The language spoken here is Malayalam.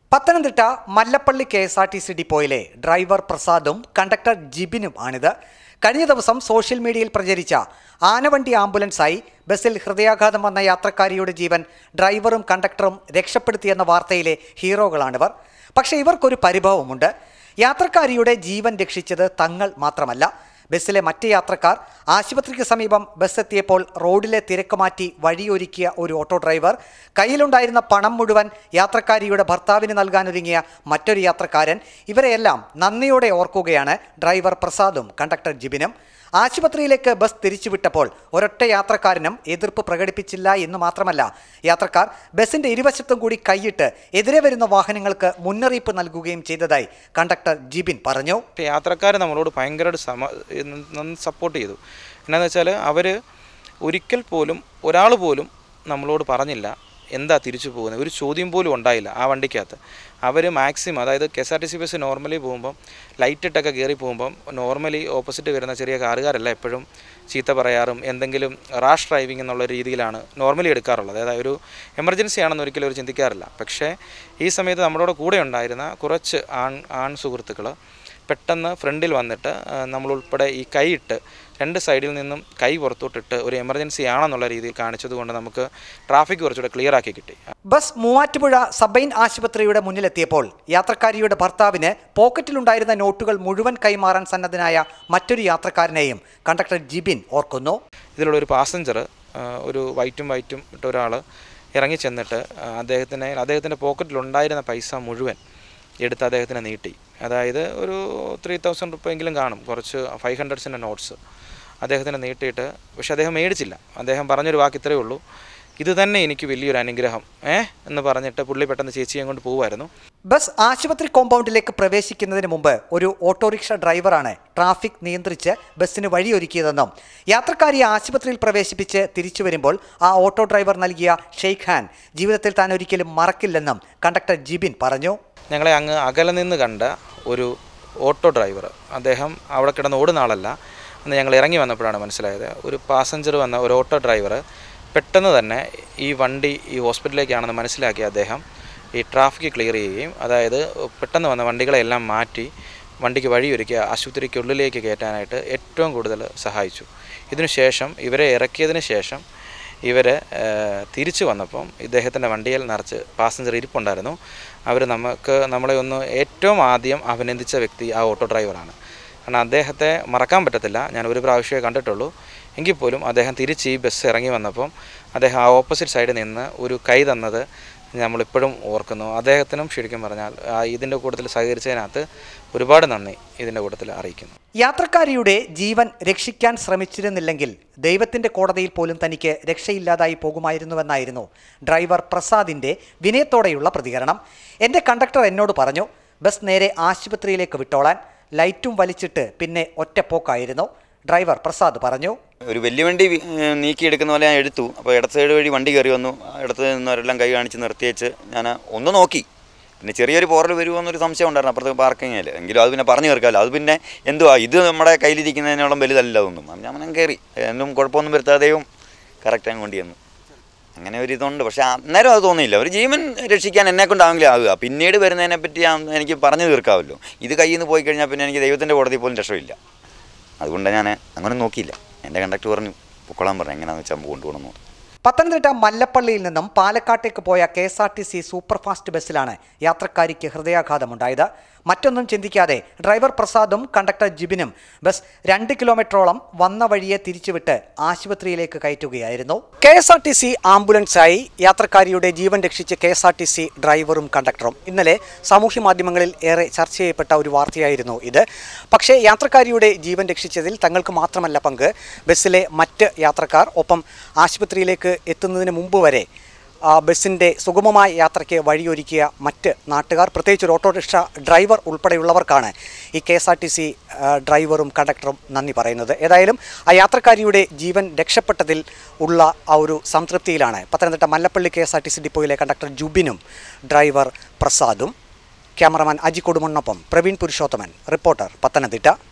Pathanamthitta Mallappally K S R T C ഡിപ്പോയിലെ ഡ്രൈവർ പ്രസാദും കണ്ടക്ടർ ജിബിനും ആണിത് കഴിഞ്ഞ ദിവസം സോഷ്യൽ മീഡിയയിൽ പ്രചരിച്ച ആനവണ്ടി ആംബുലൻസായി ബസ്സിൽ ഹൃദയാഘാതം വന്ന യാത്രക്കാരിയുടെ ജീവൻ ഡ്രൈവറും കണ്ടക്ടറും രക്ഷപ്പെടുത്തിയെന്ന വാർത്തയിലെ ഹീറോകളാണിവർ പക്ഷേ ഇവർക്കൊരു പരിഭവമുണ്ട് യാത്രക്കാരിയുടെ ജീവൻ രക്ഷിച്ചത് തങ്ങൾ മാത്രമല്ല ബസ്സിലെ മറ്റ് യാത്രക്കാർ ആശുപത്രിക്ക് സമീപം ബസ് എത്തിയപ്പോൾ റോഡിലെ തിരക്ക് മാറ്റി വഴിയൊരുക്കിയ ഒരു ഓട്ടോ ഡ്രൈവർ കയ്യിലുണ്ടായിരുന്ന പണം മുഴുവൻ യാത്രക്കാരിയുടെ ഭർത്താവിന് നൽകാനൊരുങ്ങിയ മറ്റൊരു യാത്രക്കാരൻ ഇവരെയെല്ലാം നന്ദിയോടെ ഓർക്കുകയാണ് ഡ്രൈവർ പ്രസാദും കണ്ടക്ടർ ജിബിനും ആശുപത്രിയിലേക്ക് ബസ് തിരിച്ചുവിട്ടപ്പോൾ ഒരൊറ്റ യാത്രക്കാരനും എതിർപ്പ് പ്രകടിപ്പിച്ചില്ല എന്ന് മാത്രമല്ല യാത്രക്കാർ ബസിന്റെ ഇരുവശത്തും കൂടി കൈയിട്ട് എതിരെ വരുന്ന വാഹനങ്ങൾക്ക് മുന്നറിയിപ്പ് നൽകുകയും ചെയ്തതായി കണ്ടക്ടർ ജിബിൻ പറഞ്ഞു പക്ഷേ യാത്രക്കാർ നമ്മളോട് ഭയങ്കരമായിട്ട് സമ സപ്പോർട്ട് ചെയ്തു എന്നാന്ന് വെച്ചാൽ അവർ ഒരിക്കൽ പോലും ഒരാൾ പോലും നമ്മളോട് പറഞ്ഞില്ല എന്താ തിരിച്ചു പോകുന്നത് ഒരു ചോദ്യം പോലും ഉണ്ടായില്ല ആ വണ്ടിക്കകത്ത് അവർ മാക്സിമം അതായത് K S R T C bus normally പോകുമ്പം ലൈറ്റ് ഇട്ടൊക്കെ കയറി പോകുമ്പം നോർമലി ഓപ്പോസിറ്റ് വരുന്ന ചെറിയ കാറുകാരല്ല എപ്പോഴും ചീത്ത പറയാറും എന്തെങ്കിലും റാഷ് ഡ്രൈവിംഗ് എന്നുള്ള രീതിയിലാണ് നോർമലി എടുക്കാറുള്ളത് അതായത് ഒരു എമർജൻസി ആണെന്ന് ഒരിക്കലും അവർ ചിന്തിക്കാറില്ല പക്ഷേ ഈ സമയത്ത് നമ്മുടെ കൂടെ ഉണ്ടായിരുന്ന കുറച്ച് ആൺ ആൺ സുഹൃത്തുക്കൾ പെട്ടെന്ന് ഫ്രണ്ടിൽ വന്നിട്ട് ആ, നമ്മളുൾപ്പെടെ ഈ കൈയിട്ട് രണ്ട് സൈഡിൽ നിന്നും കൈ പുറത്തോട്ടിട്ട് ഒരു എമർജൻസി ആണെന്നുള്ള രീതിയിൽ കാണിച്ചതുകൊണ്ട് നമുക്ക് ട്രാഫിക് കുറച്ചുകൂടെ ക്ലിയർ ആക്കി കിട്ടി ബസ് മൂവാറ്റുപുഴ സബൈൻ ആശുപത്രിയുടെ മുന്നിലെത്തിയപ്പോൾ യാത്രക്കാരിയുടെ ഭർത്താവിന് പോക്കറ്റിലുണ്ടായിരുന്ന നോട്ടുകൾ മുഴുവൻ കൈമാറാൻ സന്നദ്ധനായ മറ്റൊരു യാത്രക്കാരനെയും കണ്ടക്ടർ ജിബിൻ ഓർക്കുന്നു ഇതിലുള്ള ഒരു പാസഞ്ചർ ഒരു വൈറ്റും വൈറ്റും ഇട്ട ഒരാൾ ഇറങ്ങി ചെന്നിട്ട് ആ, അദ്ദേഹത്തിന് അദ്ദേഹത്തിൻ്റെ പോക്കറ്റിലുണ്ടായിരുന്ന പൈസ മുഴുവൻ എടുത്ത് അദ്ദേഹത്തിന് നീട്ടി അതായത് ഒരു ത്രീ തൗസൻഡ് റുപ്യെങ്കിലും കാണും കുറച്ച് ഫൈവ് ഹൺഡ്രഡ്സിൻ്റെ നോട്ട്സ് അദ്ദേഹത്തിന് നീട്ടിയിട്ട് പക്ഷെ അദ്ദേഹം മേടിച്ചില്ല അദ്ദേഹം പറഞ്ഞൊരു വാക്ക് ഇത്രയേ ഉള്ളൂ ഇത് തന്നെ എനിക്ക് വലിയൊരു അനുഗ്രഹം ഏ എന്ന് പറഞ്ഞിട്ട് പുള്ളി പെട്ടെന്ന് ചേച്ചിയെ കൊണ്ട് പോകുമായിരുന്നു ബസ് ആശുപത്രി കോമ്പൗണ്ടിലേക്ക് പ്രവേശിക്കുന്നതിന് മുമ്പ് ഒരു ഓട്ടോറിക്ഷ ഡ്രൈവറാണ് ട്രാഫിക് നിയന്ത്രിച്ച് ബസ്സിന് വഴിയൊരുക്കിയതെന്നും യാത്രക്കാരിയെ ആശുപത്രിയിൽ പ്രവേശിപ്പിച്ച് തിരിച്ചു വരുമ്പോൾ ആ ഓട്ടോ ഡ്രൈവർ നൽകിയ ഷെയ്ഖ് ഹാൻഡ് ജീവിതത്തിൽ താൻ ഒരിക്കലും മറക്കില്ലെന്നും കണ്ടക്ടർ ജിബിൻ പറഞ്ഞു ഞങ്ങളെ അങ്ങ് അകലെ നിന്ന് കണ്ട ഒരു ഓട്ടോ ഡ്രൈവർ അദ്ദേഹം അവിടെ കിടന്ന് ഓടുന്ന ആളല്ല അന്ന് ഞങ്ങൾ ഇറങ്ങി വന്നപ്പോഴാണ് മനസ്സിലായത് ഒരു പാസഞ്ചർ വന്ന ഒരു ഓട്ടോ ഡ്രൈവർ പെട്ടെന്ന് തന്നെ ഈ വണ്ടി ഈ ഹോസ്പിറ്റലിലേക്കാണെന്ന് മനസ്സിലാക്കിയ അദ്ദേഹം ഈ ട്രാഫിക് ക്ലിയർ ചെയ്യുകയും അതായത് പെട്ടെന്ന് വന്ന വണ്ടികളെല്ലാം മാറ്റി വണ്ടിക്ക് വഴിയൊരുക്കി ആശുപത്രിക്കുള്ളിലേക്ക് കയറ്റാനായിട്ട് ഏറ്റവും കൂടുതൽ സഹായിച്ചു ഇതിനുശേഷം ഇവരെ ഇറക്കിയതിന് ശേഷം ഇവർ തിരിച്ചു വന്നപ്പം ഇദ്ദേഹത്തിൻ്റെ വണ്ടിയിൽ നിറച്ച് പാസഞ്ചർ ഇരിപ്പുണ്ടായിരുന്നു അവർ നമുക്ക് നമ്മളെ ഒന്ന് ഏറ്റവും ആദ്യം അഭിനന്ദിച്ച വ്യക്തി ആ ഓട്ടോ ഡ്രൈവറാണ് കാരണം അദ്ദേഹത്തെ മറക്കാൻ പറ്റത്തില്ല ഞാൻ ഒരു പ്രാവശ്യമേ കണ്ടിട്ടുള്ളൂ എങ്കിൽ പോലും അദ്ദേഹം തിരിച്ച് ഈ ബസ് ഇറങ്ങി വന്നപ്പം അദ്ദേഹം ആ ഓപ്പോസിറ്റ് സൈഡിൽ നിന്ന് ഒരു കൈ തന്നത് നമ്മളിപ്പോഴും ഓർക്കുന്നു അദ്ദേഹത്തിനും ശരിക്കും പറഞ്ഞാൽ ആ ഇതിൻ്റെ കൂട്ടത്തിൽ സഹകരിച്ചതിനകത്ത് ഒരുപാട് നന്ദി ഇതിൻ്റെ കൂട്ടത്തിൽ അറിയിക്കുന്നു യാത്രക്കാരിയുടെ ജീവൻ രക്ഷിക്കാൻ ശ്രമിച്ചിരുന്നില്ലെങ്കിൽ ദൈവത്തിന്റെ കോടതിയിൽ പോലും തനിക്ക് രക്ഷയില്ലാതായി പോകുമായിരുന്നുവെന്നായിരുന്നു ഡ്രൈവർ പ്രസാദിന്റെ വിനയത്തോടെയുള്ള പ്രതികരണം എൻ്റെ കണ്ടക്ടർ എന്നോട് പറഞ്ഞു ബസ് നേരെ ആശുപത്രിയിലേക്ക് വിട്ടോളാൻ ലൈറ്റും വലിച്ചിട്ട് പിന്നെ ഒറ്റപ്പോക്കായിരുന്നു ഡ്രൈവർ പ്രസാദ് പറഞ്ഞു ഒരു വലിയ വണ്ടി വി- ഏഹ് നീക്കിയെടുക്കുന്ന പോലെ ഞാൻ എടുത്തു അപ്പോൾ ഇടത്ത് സൈഡ് വഴി വണ്ടി കയറി വന്നു ഇടത്ത് നിന്നവരെല്ലാം കൈ കാണിച്ച് നിർത്തിയേച്ച് ഞാൻ ഒന്ന് നോക്കി പിന്നെ ചെറിയൊരു പോറൽ വരുമോ എന്നൊരു സംശയം ഉണ്ടായിരുന്നു അപ്പുറത്ത് പാർക്കിങ്ങിൽ എങ്കിലും അത് പിന്നെ പറഞ്ഞു തീർക്കാമല്ലോ അത് പിന്നെ എന്തുവാ ഇത് നമ്മുടെ കയ്യിലിരിക്കുന്നതിനോളം വലുതല്ല അതൊന്നും അത് ഞാൻ അങ്ങനെ കയറി ഒന്നും കുഴപ്പമൊന്നും വരുത്താതെയും കറക്റ്റ് അങ്ങ് കൊണ്ടുവന്നു അങ്ങനെ ഒരു ഇതുണ്ട് പക്ഷേ അന്നേരം അത് തോന്നിയില്ല ഒരു ജീവൻ രക്ഷിക്കാൻ എന്നെ കൊണ്ടാണെങ്കിലും ആകുക പിന്നീട് വരുന്നതിനെ പറ്റി ഞാൻ- എനിക്ക് പറഞ്ഞു തീർക്കാമല്ലോ ഇത് കയ്യിൽ നിന്ന് പോയി കഴിഞ്ഞാൽ പിന്നെ എനിക്ക് ദൈവത്തിൻ്റെ കോടതി പോലും രക്ഷയില്ല അതുകൊണ്ട് ഞാൻ അങ്ങനെ നോക്കിയില്ല എൻ്റെ കണ്ടക്ടർ പറഞ്ഞു പൊക്കോളാൻ പറഞ്ഞു എങ്ങനെയാണെന്ന് വെച്ചാൽ കൊണ്ടുപോകണം എന്ന് പറഞ്ഞു പത്തനംതിട്ട മല്ലപ്പള്ളിയിൽ നിന്നും പാലക്കാട്ടേക്ക് പോയ K S R T C superfast ബസ്സിലാണ് യാത്രക്കാരിക്ക് ഹൃദയാഘാതമുണ്ടായത് മറ്റൊന്നും ചിന്തിക്കാതെ ഡ്രൈവർ പ്രസാദും കണ്ടക്ടർ ജിബിനും ബസ് രണ്ട് കിലോമീറ്ററോളം വന്ന വഴിയെ തിരിച്ചുവിട്ട് ആശുപത്രിയിലേക്ക് കയറ്റുകയായിരുന്നു K S R T C ആംബുലൻസായി യാത്രക്കാരിയുടെ ജീവൻ രക്ഷിച്ച K S R T C ഡ്രൈവറും കണ്ടക്ടറും ഇന്നലെ സാമൂഹ്യ മാധ്യമങ്ങളിൽ ഏറെ ചർച്ച ചെയ്യപ്പെട്ട ഒരു വാർത്തയായിരുന്നു ഇത് പക്ഷേ യാത്രക്കാരിയുടെ ജീവൻ രക്ഷിച്ചതിൽ തങ്ങൾക്ക് മാത്രമല്ല പങ്ക് ബസ്സിലെ മറ്റ് യാത്രക്കാർ ഒപ്പം ആശുപത്രിയിലേക്ക് എത്തുന്നതിന് മുമ്പ് വരെ ആ ബസ്സിൻ്റെ സുഗമമായ യാത്രയ്ക്ക് വഴിയൊരുക്കിയ മറ്റ് നാട്ടുകാർ പ്രത്യേകിച്ച് ഒരു ഓട്ടോറിക്ഷ ഡ്രൈവർ ഉൾപ്പെടെയുള്ളവർക്കാണ് ഈ K S R T C ഡ്രൈവറും കണ്ടക്ടറും നന്ദി പറയുന്നത് ഏതായാലും ആ യാത്രക്കാരിയുടെ ജീവൻ രക്ഷപ്പെട്ടതിൽ ഉള്ള ആ ഒരു സംതൃപ്തിയിലാണ് Pathanamthitta Mallappally K S R T C ഡിപ്പോയിലെ കണ്ടക്ടർ ജുബിനും ഡ്രൈവർ പ്രസാദും ക്യാമറമാൻ അജി കൊടുമണ്ണൊപ്പം പ്രവീൺ പുരുഷോത്തമൻ റിപ്പോർട്ടർ പത്തനംതിട്ട